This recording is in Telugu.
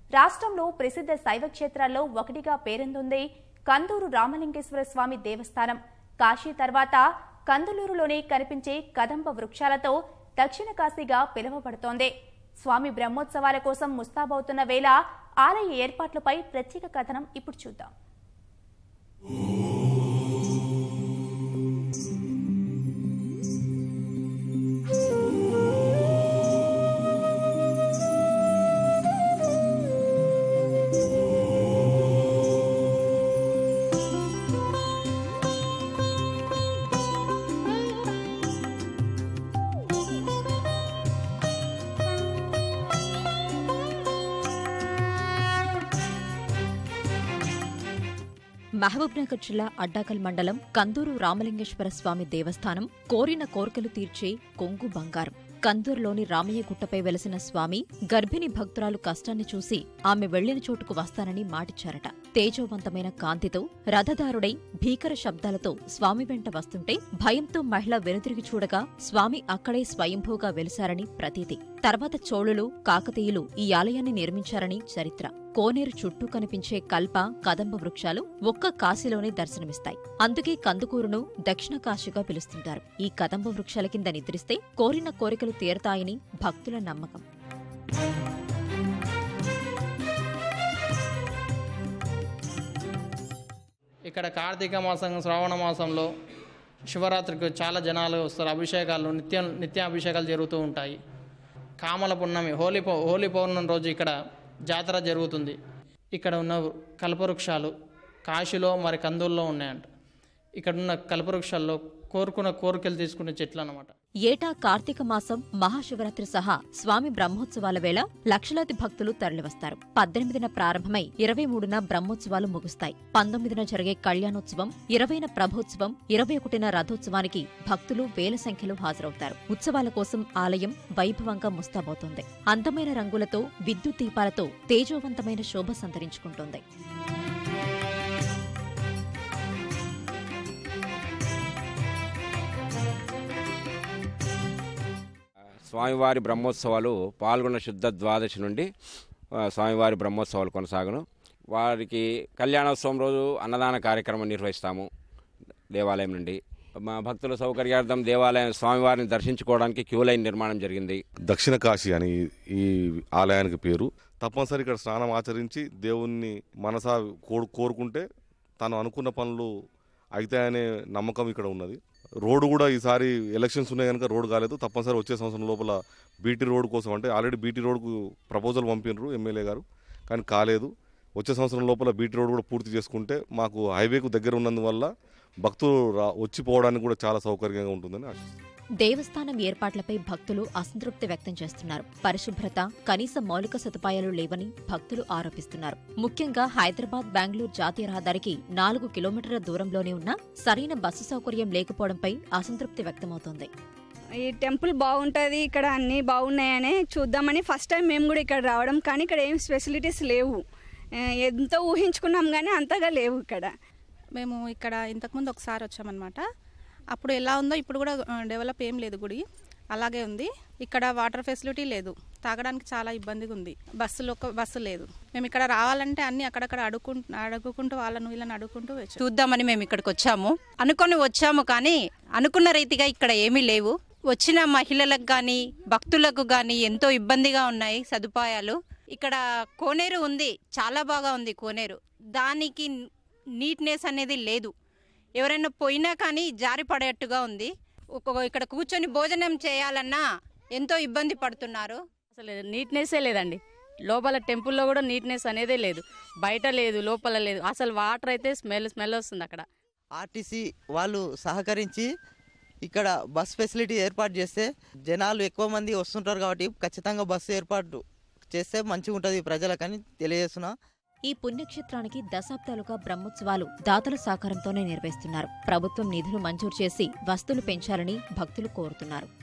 రాష్ట్రంలో ప్రసిద్ధ శైవ క్షేత్రాల్లో ఒకటిగా పేరొందుంది కందూరు రామలింగేశ్వర స్వామి దేవస్థానం కాశీ తర్వాత కందులూరులోనే కనిపించే కదంబ వృక్షాలతో దక్షిణ కాశీగా పిలువబడుతోంది స్వామి బ్రహ్మోత్సవాల కోసం ముస్తాబవుతున్న వేళ ఆలయ ఏర్పాట్లపై ప్రత్యేక కథనం ఇప్పుడు చూద్దాం మహబూబ్నగర్ జిల్లా అడ్డాకల్ మండలం కందూరు రామలింగేశ్వర స్వామి దేవస్థానం కోరిన కోర్కెలు తీర్చే కొంగు బంగారం కందూరులోని రామయ్య గుట్టపై వెలసిన స్వామి గర్భిణి భక్తురాలు కష్టాన్ని చూసి ఆమె వెళ్లిన చోటుకు వస్తానని మాటిచ్చారట తేజోవంతమైన కాంతితో రథదారుడై భీకర శబ్దాలతో స్వామి వెంట వస్తుంటే భయంతో మహిళ వెనుతిరిగి చూడగా స్వామి అక్కడే స్వయంభూగా వెలిశారని ప్రతీతి తర్వాత చోళులు కాకతీయులు ఈ ఆలయాన్ని నిర్మించారని చరిత్ర కోనేరు చుట్టూ కనిపించే కల్ప కదంబ వృక్షాలు ఒక్క కాశీలోనే దర్శనమిస్తాయి అందుకే కందుకూరును దక్షిణ కాశీగా పిలుస్తుంటారు ఈ కదంబ వృక్షాల కింద నిద్రిస్తే కోరిన కోరికలు తీరతాయని భక్తుల నమ్మకం ఇక్కడ కార్తీక మాసం శ్రావణ మాసంలో శివరాత్రికి చాలా జనాలు వస్తారు అభిషేకాలు నిత్యం నిత్య అభిషేకాలు జరుగుతూ ఉంటాయి కామల పున్నమి హోలీ పౌ హోలీ పౌర్ణమి రోజు ఇక్కడ జాతర జరుగుతుంది ఇక్కడ ఉన్న కల్పవృక్షాలు కాశీలో మరి కందూరులో ఉన్నాయంట ఇక్కడ ఉన్న కల్పవృక్షాల్లో కోరుకున్న కోరికలు తీసుకునే చెట్లు అన్నమాట ఏటా కార్తీక మాసం మహాశివరాత్రి సహా స్వామి బ్రహ్మోత్సవాల వేళ లక్షలాది భక్తులు తరలివస్తారు పద్దెనిమిదిన ప్రారంభమై ఇరవై మూడున బ్రహ్మోత్సవాలు ముగుస్తాయి పంతొమ్మిదిన జరిగే కళ్యాణోత్సవం ఇరవైన ప్రభోత్సవం ఇరవై ఒకటిన రథోత్సవానికి భక్తులు వేల సంఖ్యలో హాజరవుతారు ఉత్సవాల కోసం ఆలయం వైభవంగా ముస్తాబవుతోంది అందమైన రంగులతో విద్యుత్ దీపాలతో తేజోవంతమైన శోభ సంతరించుకుంటోంది స్వామివారి బ్రహ్మోత్సవాలు పాల్గొన్న శుద్ధ ద్వాదశి నుండి ఆ, స్వామివారి బ్రహ్మోత్సవాలు కొనసాగును వారికి కళ్యాణోత్సవం రోజు అన్నదాన కార్యక్రమం నిర్వహిస్తాము దేవాలయం నుండి మా భక్తుల సౌకర్యార్థం దేవాలయం స్వామివారిని దర్శించుకోవడానికి క్యూ లైన్ నిర్మాణం జరిగింది దక్షిణ కాశీ అని ఈ ఆలయానికి పేరు తప్పనిసరి ఇక్కడ స్నానం ఆచరించి దేవుణ్ణి మనసా కోరు కోరుకుంటే తను అనుకున్న పనులు అవుతాయనే నమ్మకం ఇక్కడ ఉన్నది రోడ్డు కూడా ఈసారి ఎలక్షన్స్ ఉన్నాయి కనుక రోడ్ కాలేదు తప్పనిసరి వచ్చే సంవత్సరం లోపల బీటీ రోడ్ కోసం అంటే ఆల్రెడీ బీటీ రోడ్కు ప్రపోజల్ పంపినారు ఎమ్మెల్యే గారు కానీ కాలేదు వచ్చే సంవత్సరం లోపల బీటీ రోడ్ కూడా పూర్తి చేసుకుంటే మాకు హైవేకు దగ్గర ఉన్నందువల్ల భక్తులు రా- వచ్చి పోవడానికి కూడా చాలా సౌకర్యంగా ఉంటుందని ఆశిస్తున్నాను దేవస్థానం ఏర్పాట్లపై భక్తులు అసంతృప్తి వ్యక్తం చేస్తున్నారు పరిశుభ్రత కనీస మౌలిక సదుపాయాలు లేవని భక్తులు ఆరోపిస్తున్నారు ముఖ్యంగా హైదరాబాద్ బెంగళూరు జాతీయ రహదారికి నాలుగు కిలోమీటర్ల దూరంలోనే ఉన్న సరైన బస్సు సౌకర్యం లేకపోవడంపై అసంతృప్తి వ్యక్తమవుతోంది ఈ టెంపుల్ బాగుంటుంది ఇక్కడ అన్నీ బాగున్నాయనే చూద్దామని ఫస్ట్ టైం మేము కూడా ఇక్కడ రావడం కానీ ఇక్కడ ఏం ఫెసిలిటీస్ లేవు ఆ, ఎంతో ఊహించుకున్నాం కానీ అంతగా లేవు ఇక్కడ మేము ఇక్కడ ఇంతకుముందు ఒకసారి వచ్చామన్నమాట అప్పుడు ఎలా ఉందో ఇప్పుడు కూడా ఆ, డెవలప్ ఏం లేదు గుడి అలాగే ఉంది ఇక్కడ వాటర్ ఫెసిలిటీ లేదు తాగడానికి చాలా ఇబ్బందిగా ఉంది బస్సులు ఒక బస్సు లేదు మేము ఇక్కడ రావాలంటే అన్ని అక్కడక్కడ అడుక్కుంటూ అడుగుకుంటూ వాళ్ళను వీళ్ళని అడుక్కుంటూ వచ్చాం చూద్దామని మేము ఇక్కడికి వచ్చాము అనుకొని వచ్చాము కానీ అనుకున్న రీతిగా ఇక్కడ ఏమీ లేవు వచ్చిన మహిళలకు కానీ భక్తులకు కానీ ఎంతో ఇబ్బందిగా ఉన్నాయి సదుపాయాలు ఇక్కడ కోనేరు ఉంది చాలా బాగా ఉంది కోనేరు దానికి నీట్నెస్ అనేది లేదు ఎవరైనా పోయినా కానీ జారి పడేట్టుగా ఉంది ఒక- ఇక్కడ కూర్చొని భోజనం చేయాలన్నా ఎంతో ఇబ్బంది పడుతున్నారు అసలు నీట్నెస్సే లేదండి లోపల టెంపుల్లో కూడా నీట్నెస్ అనేదే లేదు బయట లేదు లోపల లేదు అసలు వాటర్ అయితే స్మెల్ స్మెల్ వస్తుంది అక్కడ ఆర్టీసీ వాళ్ళు సహకరించి ఇక్కడ బస్ ఫెసిలిటీ ఏర్పాటు చేస్తే జనాలు ఎక్కువ మంది వస్తుంటారు కాబట్టి ఖచ్చితంగా బస్సు ఏర్పాటు చేస్తే మంచిగా ఉంటుంది ప్రజలకని తెలియజేస్తున్నా ఈ పుణ్యక్షేత్రానికి దశాబ్దాలుగా బ్రహ్మోత్సవాలు దాతల సహకారంతోనే నిర్వహిస్తున్నారు ప్రభుత్వం నిధులు మంజూరు చేసి వస్తువులు పెంచాలని భక్తులు కోరుతున్నారు